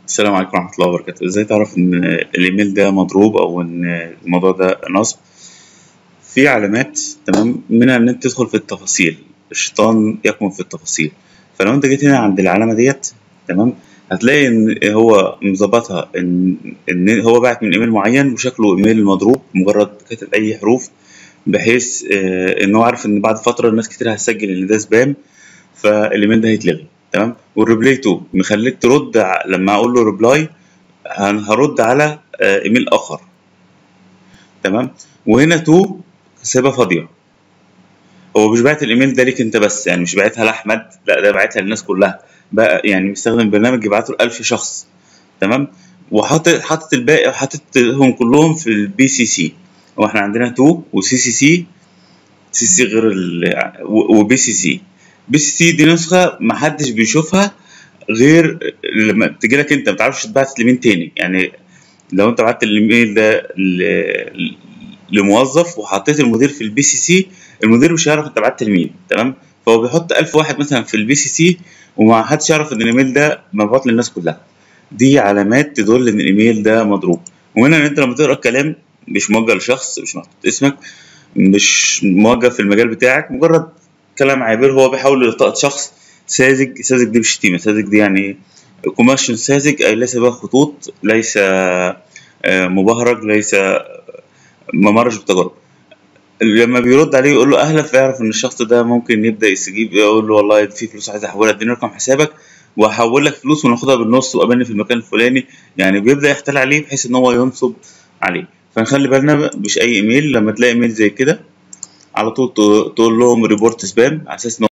السلام عليكم ورحمة الله وبركاته ازاي تعرف ان الايميل ده مضروب او ان الموضوع ده نصب في علامات تمام منها ان انت تدخل في التفاصيل الشيطان يكمن في التفاصيل فلو انت جيت هنا عند العلامة ديت تمام هتلاقي ان هو مظبطها ان ان هو بعت من ايميل معين وشكله ايميل مضروب مجرد كاتب اي حروف بحيث آه، ان هو عارف ان بعد فترة ناس كتير هتسجل ان ده سبام فالايميل ده هيتلغي تمام والريبلاي تو مخليك ترد ع- لما اقول له ريبلاي هرد على آه، ايميل اخر تمام وهنا تو سيبها فاضيه هو مش باعت الايميل ده ليك انت بس يعني مش باعتها لاحمد لا ده باعتها للناس كلها بقى يعني مستخدم برنامج يبعته ل 1000 شخص تمام وحاطط حاطط الباقي وحاططهم كلهم في البي سي سي واحنا عندنا تو وسي سي سي سي سي غير ال وبي سي سي بي سي سي دي نسخه محدش بيشوفها غير لما تجي لك انت ما تعرفش تبعت لمين تاني يعني لو انت بعت الايميل ده ل- لموظف وحطيت المدير في البي سي سي المدير مش هيعرف انت بعت لمين تمام فهو بيحط 1000 واحد مثلا في البي سي سي وما حدش يعرف ان الايميل ده مبعوت للناس كلها دي علامات تدل ان الايميل ده مضروب وهنا ان انت لما تقرا الكلام مش موجه لشخص مش محطوط اسمك مش موجه في المجال بتاعك مجرد كلام عابر هو بيحاول يلتقط شخص ساذج ساذج دي مش شتيمه ساذج دي يعني قماش ساذج اي ليس به خطوط ليس آه، مبهرج ليس ما مرش بتجارب لما بيرد عليه يقول له اهلا فيعرف ان الشخص ده ممكن يبدا يستجيب يقول له والله في فلوس عايز احولها اديني رقم حسابك وهحول لك فلوس وناخدها بالنص وقابلني في المكان الفلاني يعني بيبدا يحتال عليه بحيث ان هو ينصب عليه فنخلي بالنا مش اي ايميل لما تلاقي ايميل زي كده على طول تقول لهم ريبورت سبام على اساس ان